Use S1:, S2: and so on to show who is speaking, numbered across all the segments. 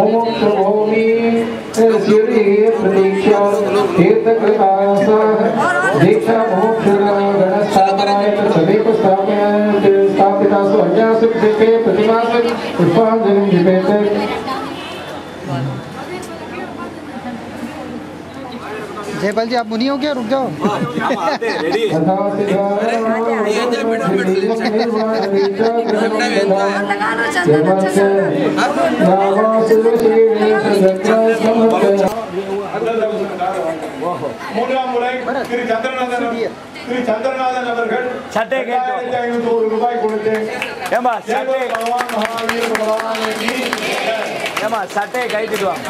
S1: मुमुक्षुभूमि शिरी प्रतीक्षा तीर्थकृतास दीक्षा मोक्षगणस्थापनाय सदैव स्थापय स्थापितासु अन्यासु कृते प्रतिमासु पुष्पाञ्जलिं जिपेत
S2: जयपाल जी आप मुनि हो क्या रुक जाओ
S3: மூன்றாம் முறை திரு சந்திரநாதன் திரு சந்திரநாதன் அவர்கள்
S4: சட்டை கேட்டோம்.
S3: ரெண்டாயிரத்தி ஐநூத்தி ஒரு ரூபாய் கொடுத்து
S4: ஏமா சட்டை
S3: ஏகோ பகவான் மகாவீர் பகவானை நீ
S4: ஏமா சட்டையை கைட்டுட்டு வாங்க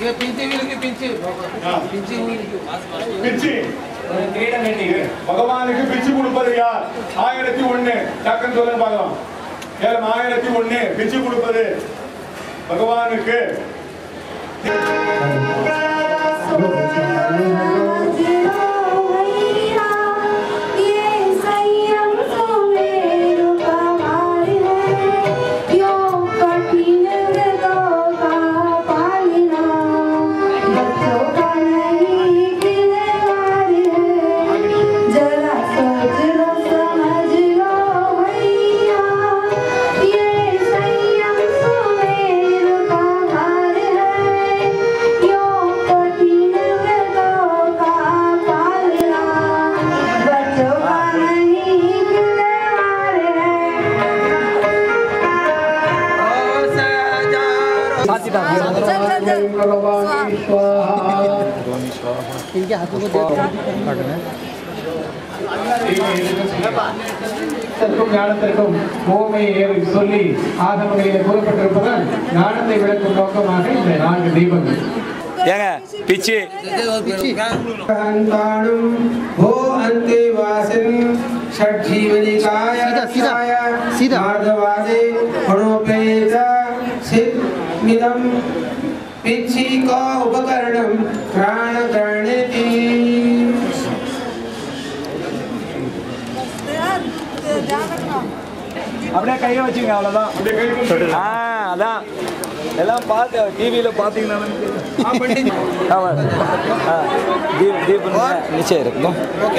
S3: பிச்சு பகவானுக்கு பிச்சு கொடுப்பது யார் ஆயிரத்தி ஒண்ணு டக்குன்னு சொல்ல பார்க்கலாம் ஏழு ஆயிரத்தி ஒண்ணு பிச்சு கொடுப்பது பகவானுக்கு
S5: जरा सोच लो समझ लो भैया ये संयम सुमेर का हार है यो कठिन व्रतों का पालना बच्चों का नहीं खिलवाड़
S2: इनके हाथों को दे काटना
S1: இதற்கும் ஞானத்திற்கும் ஓமையை ஏறி சொல்லி ஆகமங்களிலே கூறப்பட்டிருப்பதால் ஞானத்தை விளக்கும் நோக்கமாக இந்த நான்கு தீபங்கள்
S4: ஏங்க பிச்சு
S6: हन्ताणुं भो अन्ते वासिन् षड्जीवनिकाय
S2: सीधा, सीधा,
S6: रक्षाय
S2: सीधा।
S6: मार्दवादे गुणोपेत सिद्मिदं पिच्छिक उपकरणं प्राणकरणेति
S4: அப்படியே கையை வச்சுங்க அவ்வளோதான் ஆ அதான் எல்லாம் பார்த்து டிவியில் பார்த்தீங்கன்னா ஆமாம் ஆ தீப் தீப் நிச்சயம் இருக்கும்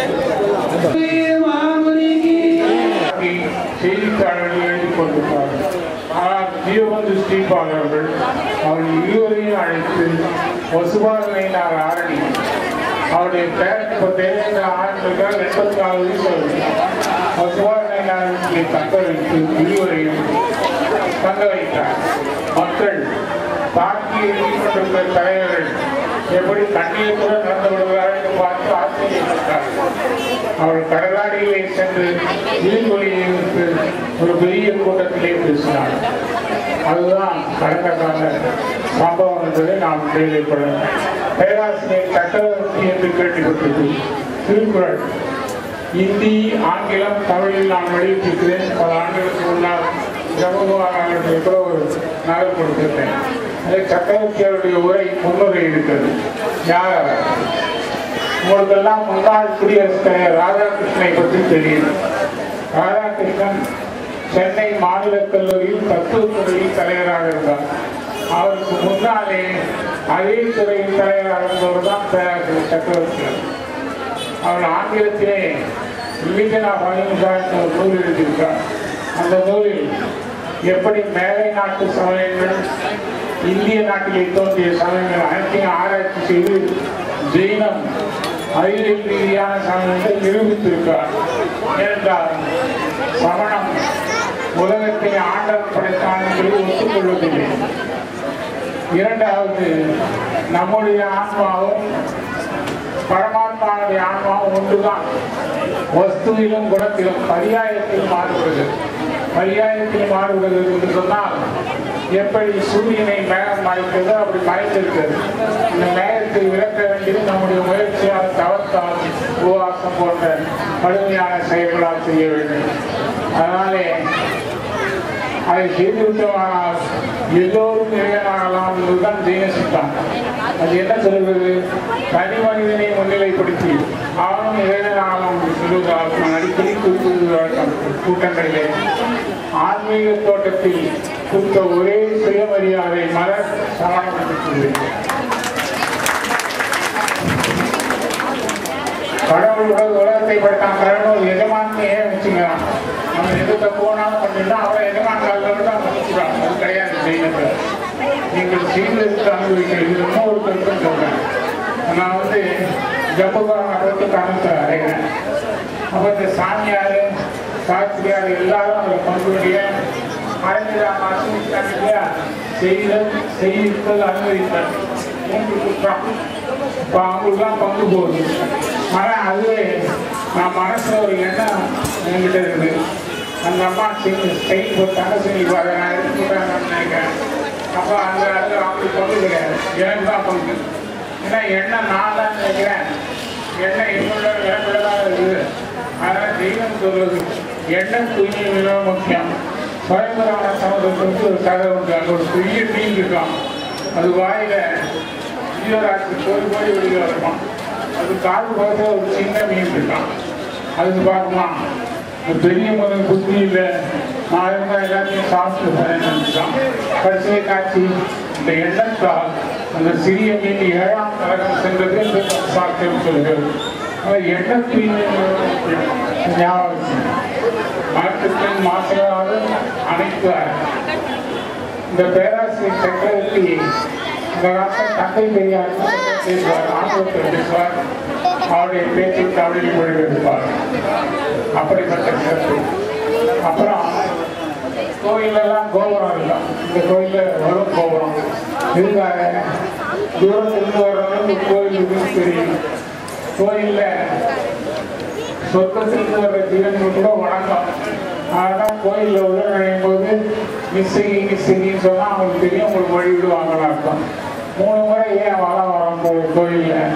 S3: செய்தித்தாள்களில் எழுதிக் கொண்டிருப்பார்கள் ஆனால் ஜீவபந்து ஸ்ரீபாலர்கள் அவர்கள் இருவரையும் அழைத்து வசுபாலனையினார் ஆரணி அவருடைய பேரன் இப்போ தேவேந்திர ஆண்டுகள் எண்பத்தி நாலு வயசு ஆகுது. வசுபாலனையினாரை தக்க வைத்து இருவரையும் தங்க வைத்தார் மக்கள் தாக்கி எண்ணிக்கொண்டிருந்த தலைவர்கள் எப்படி கண்ணீர் கூட நடந்து விடுகிறார்கள் என்று பார்த்து ஆச்சரியப்பட்டார் அவர் கடலாடியிலே சென்று நீர்மொழியை விட்டு ஒரு பெரிய கூட்டத்திலே பேசினார் அதுதான் கடந்த கால சம்பவம் என்பதை நாம் கேள்விப்பட பேராசிரியர் சக்கரவர்த்தி என்று கேள்விப்பட்டது திருக்குறள் இந்தி ஆங்கிலம் தமிழில் நான் வெளியிட்டிருக்கிறேன் பல ஆண்டுகளுக்கு முன்னால் ஜமகுமாரர்களுக்கு கூட ஒரு நகல் கொடுத்திருந்தேன் அதில் சக்கரவர்த்தி அவருடைய உரை முன்னுரை இருக்கிறது யார் அவர் உங்களுக்கெல்லாம் முன்னாள் குடியரசுத் தலைவர் ராதாகிருஷ்ணனை பற்றி தெரியும் ராதாகிருஷ்ணன் சென்னை மாநிலக் கல்லூரியில் தத்துவத்துறையில் தலைவராக இருந்தார் அவருக்கு முன்னாலே அதே துறையில் தலைவராக இருந்தவர் தான் பேராசிரியர் சக்கரவர்த்தி அவர் ஆங்கிலத்திலே ரிலிஜன் ஆஃப் அஹிம்சா என்ற ஒரு நூல் எழுதியிருக்கார் அந்த நூலில் எப்படி மேலை நாட்டு சமயங்கள் இந்திய நாட்டிலே தோன்றிய சமயங்கள் அனைத்தையும் ஆராய்ச்சி செய்து ஜெயினம் அறிவியல் ரீதியான சமயங்கள் நிரூபித்திருக்கிறார் ஏனென்றால் சமணம் உலகத்தை ஆண்டவர் படைத்தான் என்று ஒத்துக்கொள்வதில்லை இரண்டாவது நம்முடைய ஆன்மாவும் பரமாத்மாவுடைய ஆன்மாவும் ஒன்றுதான் வஸ்துவிலும் குணத்திலும் பரியாயத்தில் மாறுகிறது பரியாயத்தில் மாறுகிறது என்று சொன்னால் எப்படி சூரியனை மேகம் மறைக்கிறதோ அப்படி மறைந்திருக்கிறது இந்த மேகத்தை விளக்க வேண்டியது நம்முடைய முயற்சியால் தவத்தால் உபவாசம் போன்ற கடுமையான செயல்களால் செய்ய வேண்டும் அதனாலே அதை செய்துவிட்டோமானால் எல்லோரும் இறைவனாகலாம் என்பதுதான் ஜெயின சித்தாந்தம் அது என்ன சொல்கிறது தனி மனிதனை முன்னிலைப்படுத்தி அவனும் இறைவனாகலாம் என்று சொல்வதால் நான் அடிக்கடி குறிப்பிடுவது வழக்கம் கூட்டங்களிலே
S7: ஆன்மீக தோட்டத்தில் கொடுத்த ஒரே சுயமரியாதை மலர் சமணம் என்று சொல்லுவேன் கடவுள் உலக உலகத்தை படைத்தான் கடவுள் எஜமானே வச்சுக்கிறான் அவன் எது தப்புனாலும் பண்ணிட்டு அவன் எஜமான காலில் தான் பண்ணிக்கிறான் அது கிடையாது செய்யறது நீங்கள் செய்ததற்கு அனுபவிக்க இது இன்னொரு கருத்து சொல்றேன் நான் வந்து ஜப்புகாரன் அளவுக்கு காரணத்தை அடைகிறேன் அப்போ இந்த சாமியார் சாஸ்திரியார் எல்லாரும் அதில் பங்குடைய அரைஞ்சிராம் ஆசிரியார் இல்லையா செய்தல் செய்தல் அனுமதித்தல் மூன்று குற்றம் இப்போ அவங்களுக்குலாம் பங்கு போகுது ஆனால் அதுவே நான் மனசில் ஒரு எண்ணம் என்கிட்ட இருக்குது அந்த அம்மா செஞ்சு செயின் போட்டாங்க செஞ்சுப்பாங்க நான் எடுத்து போட்டாங்கன்னு நினைக்கிறேன் அப்போ அந்த இடத்துல அவங்களுக்கு பங்கு கிடையாது எனக்கு தான் பங்கு ஏன்னா எண்ணம் நான் தான் நினைக்கிறேன் எண்ணம் என்னோட எனக்குள்ள தான் இருக்குது அதனால் தெய்வம் சொல்வது எண்ணம் தூய்மை மிக முக்கியம் சுயம்பரான சமூகத்துக்கு ஒரு கதை உண்டு அங்கே ஒரு பெரிய மீன் இருக்கான் அது வாயில ஜீவராசி கோடி கோடி வெளியில் இருக்கும் அது காது பார்த்து ஒரு சின்ன மீன் இருக்கான் அதுக்கு பார்க்குமா இந்த பெரிய முதல் புத்தி இல்லை நான் இருந்தால் எல்லாத்தையும் சாப்பிட்டு நினைச்சான் கடைசியை காட்சி இந்த எண்ணத்தால் அந்த சிறிய மீன் ஏழாம் கழகம் சென்றது என்று சாத்தியம் சொல்கிறது அவர் எண்ணத்தின் ஞாபகம் மனத்திற்கும் மாசலாவது அனைத்தார் இந்த பேராசிரியர் சக்கரவர்த்தி இந்த காலத்தில் தந்தை பெரியார் பேசுவார் ஆங்கிலத்தில் பேசுவார் அவருடைய பேச்சு தமிழ் மொழி எடுப்பார் அப்படிப்பட்ட சிறப்பு அப்புறம் கோயிலெல்லாம் கோபுரம் இல்லை இந்த கோயிலில் வரும் கோபுரம் இதுக்காக தூரத்திலிருந்து வர்றவங்க கோயில் இருக்குன்னு தெரியும் கோயிலில் சொர்க்கத்திலிருந்து வர்ற ஜீவன்கள் கூட வணக்கம் அதனால் கோயிலில் உள்ள நுழையும் போது மிஸ்ஸிங்கி மிஸ்ஸிங்கின்னு சொன்னால் அவங்களுக்கு தெரியும் உங்களுக்கு வழி விடுவாங்கன்னு அர்த்தம் மூணு முறை ஏன் வர வரோம் கோ- கோயிலில்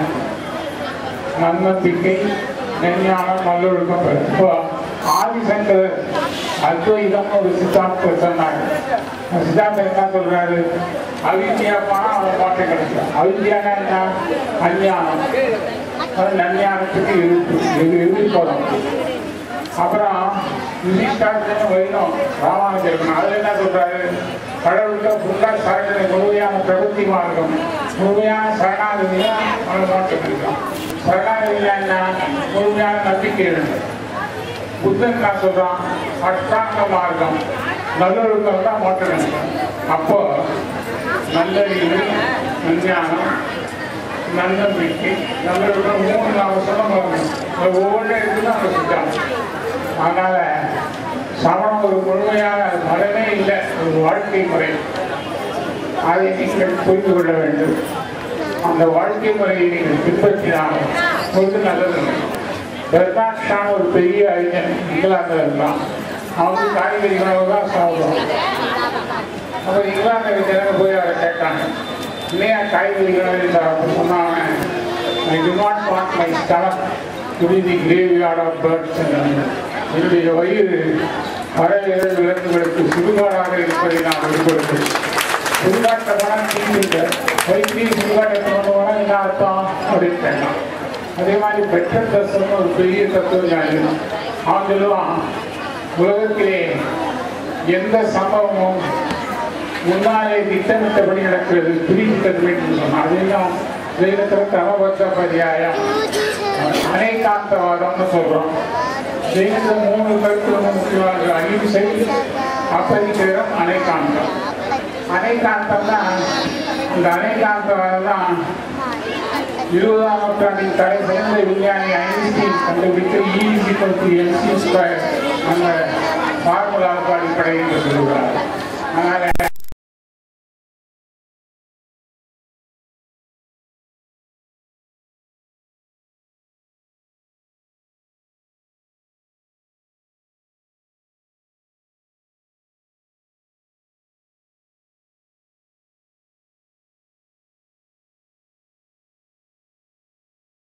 S7: நன்னம்பிக்கை ஞானம் நல்லொழுக்கம் இப்போ ஆதிசங்கர் அத்வைதம் ஒரு சித்தாந்தம் சொன்னாங்க அந்த சித்தாந்தம் என்ன சொல்றாரு அவித்யா போனால் அவன் பாட்டை கிடைக்கும் அவித்யானா என்ன அஞ்ஞானம் அது நஞ்ஞானத்துக்கு எதிர்ப்பு இது எதிர்ப்படம் அப்புறம் விசிஷ்டார்த்தன வைணம் ராமானுஜன் அதுல என்ன சொல்றாரு கடவுள்கிட்ட ஃபுல்லா சரணை முழுமையான பிரபத்தி மார்க்கம் முழுமையான சரணாகதியா அவன் மாற்றம் இருக்கான் சரணாகதியா என்ன முழுமையான நம்பிக்கை இருக்கு புத்தன் என்ன சொல்றான் அஷ்டாங்க மார்க்கம் நல்லொழுக்கம் தான் மாற்றம் இருக்கு அப்போ நல்லறிவு விஞ்ஞானம் நன்னம்பிக்கை நல்லொழுக்கம் மூணு நாலு சொல்ல பாருங்க ஒவ்வொன்றும் இருக்குன்னு அவங்க செஞ்சாங்க அதனால சமணம் ஒரு முழுமையான மதமே இல்லை ஒரு வாழ்க்கை முறை அதை நீங்கள் புரிந்து கொள்ள வேண்டும் அந்த வாழ்க்கை முறையை நீங்கள் பின்பற்றினால் உங்களுக்கு நல்லது பெர்னாட் ஷா ஒரு பெரிய அறிஞர் இங்கிலாந்தில் இருந்தான் அவங்க காய்கறி உணவு தான் சாப்பிடுவோம் அப்போ இங்கிலாந்து ஜனங்க போய் அதை கேட்டாங்க இல்லையா காய்கறி உணவு சாப்பிட்டு சொன்னாங்க I do not want my stomach to be the graveyard of birds என்னுடைய வயிறு பறவைகள் விலங்குகளுக்கு சுடுகாடாக இருப்பதை நான் விரும்புகிறேன் சுடுகாட்டை போனால் தீங்குங்க வயிற்றையும் சுடுகாட்டை கொண்டு போனால் என்ன அர்த்தம் அப்படின்னு கேட்டான் அதே மாதிரி பெட்ரோல் தர்சனம் ஒரு பெரிய தத்துவ ஞானி அவன் சொல்லுவான் உலகத்திலே எந்த சம்பவமும் முன்னாலே திட்டமிட்டபடி நடக்கிறது பிரித்தது என்று சொன்னான் அதெல்லாம் தெய்வத்தில் தமபத்த பரியாயம் அனைகாந்தவாதம்னு சொல்றோம் தெய்வத்தில் மூணு கருத்து ரொம்ப முக்கியமாக அகிம்சை அப்பரிசேரம் அனைகாந்தம் அனைகாந்தம்னா இந்த அனைகாந்தவாதம் தான் இருபதாம் நூற்றாண்டின் தலை சிறந்த விஞ்ஞானி ஐன்ஸ்டீன் கண்டுபிடித்த இ எம்சி ஸ்கொயர் அந்த